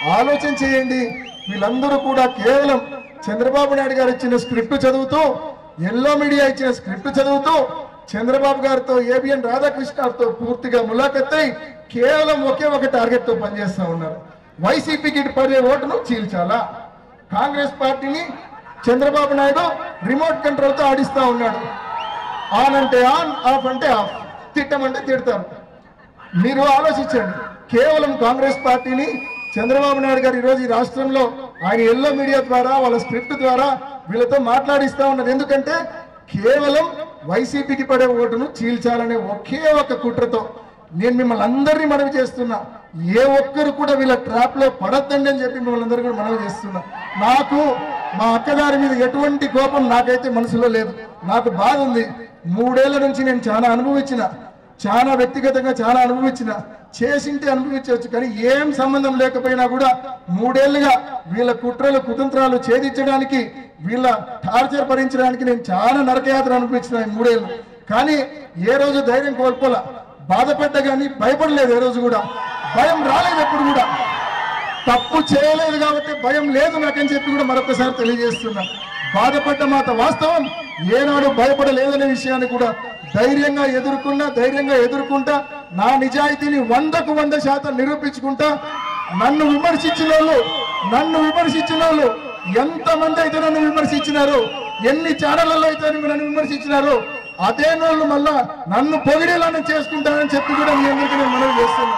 ఆలోచన చేయండి వీళ్ళందరూ కూడా కేవలం చంద్రబాబు నాయుడు గారు ఇచ్చిన స్క్రిప్ట్ చదువుతూ ఎల్లో మీడియా ఇచ్చిన స్క్రిప్ట్ చదువుతూ చంద్రబాబు గారితో ఏబిఎన్ రాధాకృష్ణ గారితో పూర్తిగా ములాఖత్తై కేవలం ఒకే ఒక టార్గెట్ తో పనిచేస్తా ఉన్నారు వైసీపీకి ఇటు పడే ఓటును చీల్చాలా కాంగ్రెస్ పార్టీని చంద్రబాబు నాయుడు రిమోట్ కంట్రోల్ తో ఆడిస్తా ఉన్నాడు ఆన్ అంటే ఆన్ ఆఫ్ అంటే ఆఫ్ తిట్టమంటే తిడతారు మీరు ఆలోచించండి కేవలం కాంగ్రెస్ పార్టీని చంద్రబాబు నాయుడు గారు ఈరోజు ఈ రాష్ట్రంలో ఆయన ఎల్లో మీడియా ద్వారా వాళ్ళ స్క్రిప్ట్ ద్వారా వీళ్ళతో మాట్లాడిస్తా ఉన్నది ఎందుకంటే కేవలం వైసీపీకి పడే ఓటును చీల్చాలనే ఒకే ఒక కుట్రతో నేను మిమ్మల్ని అందరినీ మనవి చేస్తున్నా ఏ ఒక్కరు కూడా వీళ్ళ ట్రాప్ లో పడద్దండి అని చెప్పి మిమ్మల్ని అందరూ కూడా మనవి చేస్తున్నా నాకు మా అక్కగారి మీద ఎటువంటి కోపం నాకైతే మనసులో లేదు నాకు బాధ ఉంది మూడేళ్ల నుంచి నేను చాలా అనుభవించిన చాలా వ్యక్తిగతంగా చాలా అనుభవించిన చేసింటే అనుభవించవచ్చు కానీ ఏం సంబంధం లేకపోయినా కూడా మూడేళ్లుగా వీళ్ళ కుట్రలు కుతంత్రాలు ఛేదించడానికి వీళ్ళ టార్చర్ భరించడానికి నేను చాలా నరకయాత్ర అనుభవించిన ఈ మూడేళ్ళు కానీ ఏ రోజు ధైర్యం కోల్పోలా బాధపడ్డా కానీ భయపడలేదు ఏ రోజు కూడా భయం రాలేదు ఎప్పుడు కూడా తప్పు చేయలేదు కాబట్టి భయం లేదు నాకని చెప్పి కూడా మరొకసారి తెలియజేస్తున్నా బాధపడ్డ మాట వాస్తవం ఏనాడు భయపడలేదనే విషయాన్ని కూడా ధైర్యంగా ఎదుర్కొన్నా ధైర్యంగా ఎదుర్కొంటా నా నిజాయితీని వందకు వంద శాతం నిరూపించుకుంటా నన్ను విమర్శించిన వాళ్ళు నన్ను విమర్శించిన వాళ్ళు ఎంతమంది అయితే నన్ను విమర్శించినారు ఎన్ని ఛానళ్లలో అయితే నన్ను విమర్శించినారు అదే వాళ్ళు మళ్ళా నన్ను పొగిడేలా నేను చేసుకుంటానని చెప్పి కూడా మీ అందరికీ నేను మనవి చేస్తున్నా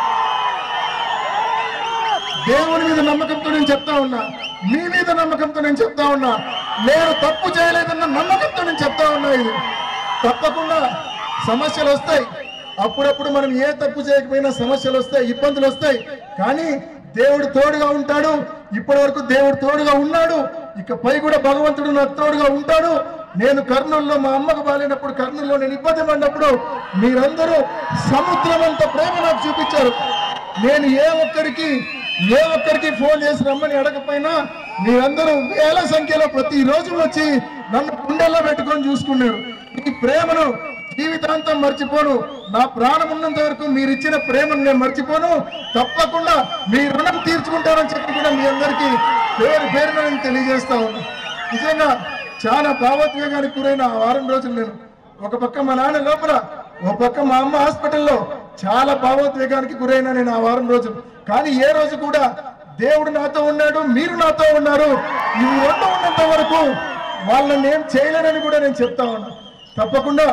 దేవుని మీద నమ్మకంతో నేను చెప్తా ఉన్నా మీ మీద నమ్మకంతో నేను చెప్తా ఉన్నా నేను తప్పు చేయలేదన్న నమ్మకంతో నేను చెప్తా ఉన్నా ఇది తప్పకుండా సమస్యలు వస్తాయి అప్పుడప్పుడు మనం ఏ తప్పు చేయకపోయినా సమస్యలు వస్తాయి ఇబ్బందులు వస్తాయి కానీ దేవుడు తోడుగా ఉంటాడు ఇప్పటి వరకు దేవుడు తోడుగా ఉన్నాడు ఇకపై కూడా భగవంతుడు నాకు తోడుగా ఉంటాడు నేను కర్నూలులో మా అమ్మకు బాలేనప్పుడు కర్నూలులో నేను ఇబ్బంది పడినప్పుడు మీరందరూ సముద్రం అంత ప్రేమ నాకు చూపించారు నేను ఏ ఒక్కరికి ఏ ఒక్కరికి ఫోన్ చేసి రమ్మని అడగపోయినా మీరందరూ వేల సంఖ్యలో ప్రతి రోజు వచ్చి నన్ను గుండెల్లో పెట్టుకొని చూసుకున్నారు ఈ ప్రేమను జీవితాంతం మర్చిపోను నా ప్రాణం ఉన్నంత వరకు మీరు ఇచ్చిన ప్రేమను నేను మర్చిపోను తప్పకుండా మీ రుణం తీర్చుకుంటారని చెప్పి కూడా మీ అందరికీ పేరు పేరున నేను తెలియజేస్తా ఉన్నా నిజంగా చాలా భావోద్వేగానికి గురైన ఆ వారం రోజులు నేను ఒక పక్క మా నాన్న లోపల ఒక పక్క మా అమ్మ హాస్పిటల్లో చాలా భావోద్వేగానికి గురైన నేను ఆ వారం రోజులు కానీ ఏ రోజు కూడా దేవుడు నాతో ఉన్నాడు మీరు నాతో ఉన్నారు ఇవి రెండు ఉన్నంత వరకు వాళ్ళని ఏం చేయలేనని కూడా నేను చెప్తా ఉన్నా తప్పకుండా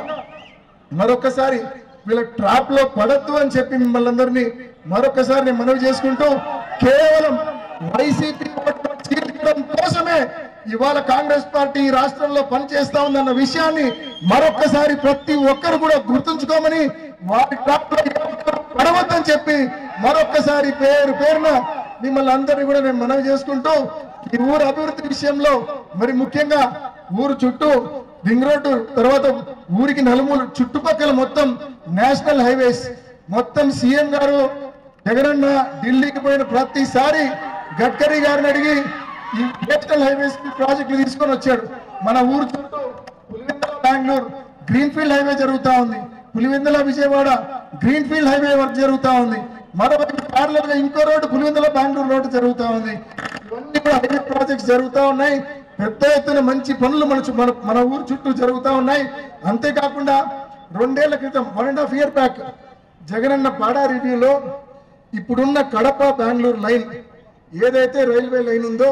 మరొకసారి వీళ్ళ ట్రాప్ లో పడద్దు అని చెప్పి మిమ్మల్ని అందరినీ మరొకసారి నేను మనవి చేసుకుంటూ కేవలం వైసీపీ ఓట్లు చీల్చడం కోసమే ఇవాళ కాంగ్రెస్ పార్టీ ఈ రాష్ట్రంలో పనిచేస్తా ఉందన్న విషయాన్ని మరొకసారి ప్రతి ఒక్కరు కూడా గుర్తుంచుకోమని వారి ట్రాప్ లో ఏ ఒక్కరు పడవద్దని చెప్పి మరొకసారి పేరు పేరున మిమ్మల్ని అందరినీ కూడా నేను మనవి చేసుకుంటూ ఈ ఊరు అభివృద్ధి విషయంలో మరి ముఖ్యంగా ఊరు చుట్టూ రింగ్ రోడ్డు తర్వాత ఊరికి నలుమూలు చుట్టుపక్కల మొత్తం నేషనల్ హైవేస్ మొత్తం సీఎం గారు జగనన్న ఢిల్లీకి పోయిన ప్రతిసారి గడ్కరీ గారిని అడిగి ఈ నేషనల్ హైవేస్ ప్రాజెక్టులు తీసుకొని వచ్చాడు మన ఊరు చుట్టూ Pulivendula Bengaluru green field highway జరుగుతా ఉంది Pulivendula Vijayawada green field highway work జరుగుతా ఉంది మరోవైపు పార్లర్ గా ఇంకో రోడ్డు పులివెందుల బెంగళూరు రోడ్డు జరుగుతా ఉంది ఇవన్నీ కూడా హైవే ప్రాజెక్ట్స్ జరుగుతా ఉన్నాయి పెద్ద ఎత్తున మంచి పనులు మన చు- మన మన ఊరు చుట్టూ జరుగుతా ఉన్నాయి అంతేకాకుండా రెండేళ్ల క్రితం one and half year back Jagananna పాడా రివ్యూలో ఇప్పుడున్న కడప బెంగళూరు లైన్ ఏదైతే రైల్వే లైన్ ఉందో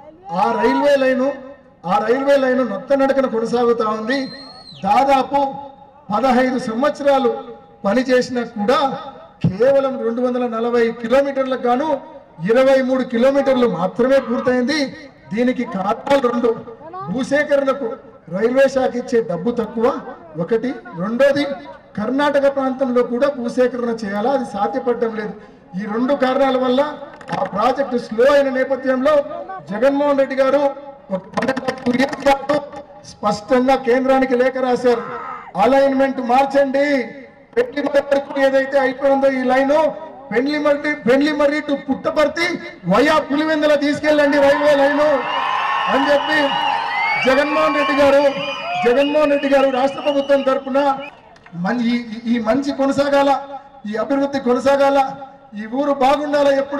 ఆ రైల్వే లైను ఆ రైల్వే లైన్ నొత్త నడకన కొనసాగుతా ఉంది దాదాపు పదహైదు సంవత్సరాలు పనిచేసినా కూడా కేవలం రెండు వందల నలభై కిలోమీటర్లకు గాను ఇరవై మూడు కిలోమీటర్లు మాత్రమే పూర్తయింది దీనికి కారణాలు రెండు భూసేకరణకు రైల్వే శాఖ ఇచ్చే డబ్బు తక్కువ ఒకటి రెండోది కర్ణాటక ప్రాంతంలో కూడా భూసేకరణ చేయాలా అది సాధ్యపడడం లేదు ఈ రెండు కారణాల వల్ల ఆ ప్రాజెక్టు స్లో అయిన నేపథ్యంలో జగన్మోహన్ రెడ్డి గారు ఒక పన్నెండు two years పాటు స్పష్టంగా కేంద్రానికి లేఖ రాశారు అలైన్మెంట్ మార్చండి పెళ్లి వరకు ఏదైతే అయిపోయిందో ఈ లైను పెళ్లి మర్రి పెళ్లి మర్రి టు పుట్టపర్తి వయా పులివెందుల తీసుకెళ్ళండి రైల్వే లైను అని చెప్పి జగన్మోహన్ రెడ్డి గారు జగన్మోహన్ రెడ్డి గారు రాష్ట్ర ప్రభుత్వం తరపున మన్- ఈ ఈ- ఈ మంచి కొనసాగాల ఈ అభివృద్ధి కొనసాగాల ఈ ఊరు బాగుండాలా ఎప్పుడు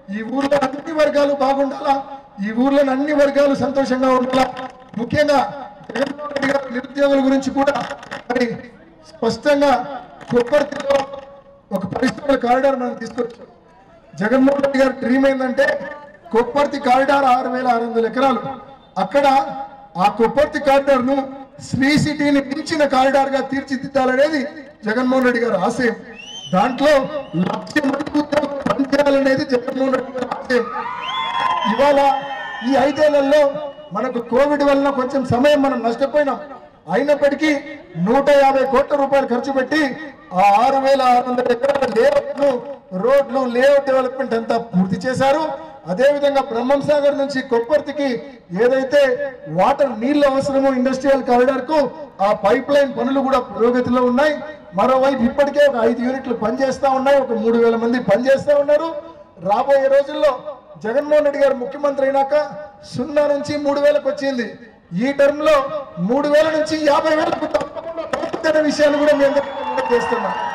ఈ ఊర్లో అన్ని వర్గాలు బాగుండాలా ఈ ఊర్లో అన్ని వర్గాలు సంతోషంగా ఉండాలా ముఖ్యంగా జగన్మోహన్ రెడ్డి గారు నిరుద్యోగుల గురించి కూడా మరి స్పష్టంగా కొప్పర్తిలో ఒక పరిశ్రమల కారిడార్ మనం తీసుకొచ్చాం జగన్మోహన్ రెడ్డి గారి డ్రీమ్ ఏంటంటే కొప్పర్తి కారిడార్ ఆరు వేల ఆరు వందల ఎకరాలు అక్కడ ఆ కొప్పర్తి కారిడార్ ను శ్రీ సిటీని మించిన కారిడార్ గా తీర్చిదిద్దాలనేది జగన్మోహన్ రెడ్డి గారి ఆశయం దాంట్లో లక్ష మంది ఉద్యోగులు పనిచేయాలనేది జగన్మోహన్ రెడ్డి గారి ఆశయం ఇవాళ ఈ ఐదేళ్లలో మనకు కోవిడ్ వలన కొంచెం సమయం మనం నష్టపోయినాం అయినప్పటికీ నూట యాభై కోట్ల రూపాయలు ఖర్చు పెట్టి ఆ ఆరు వేల ఆరు వందల ఎకరాల లేఅవుట్లు రోడ్లు లేఅవుట్ డెవలప్మెంట్ అంతా పూర్తి చేశారు అదేవిధంగా బ్రహ్మం సాగర్ నుంచి కొప్పర్తికి ఏదైతే వాటర్ నీళ్లు అవసరమో ఇండస్ట్రియల్ కారిడార్ కు ఆ పైప్ లైన్ పనులు కూడా పురోగతిలో ఉన్నాయి మరోవైపు ఇప్పటికే ఒక ఐదు యూనిట్లు పనిచేస్తా ఉన్నాయి ఒక మూడు వేల మంది పనిచేస్తా ఉన్నారు రాబోయే రోజుల్లో జగన్మోహన్ రెడ్డి గారు ముఖ్యమంత్రి అయినాక సున్నా నుంచి మూడు వేలకు వచ్చింది ఈ టర్మ్ లో మూడు వేల నుంచి యాభై వేలకు తప్పకుండా పెరుగుతున్న విషయాన్ని కూడా మేము చేస్తున్నాం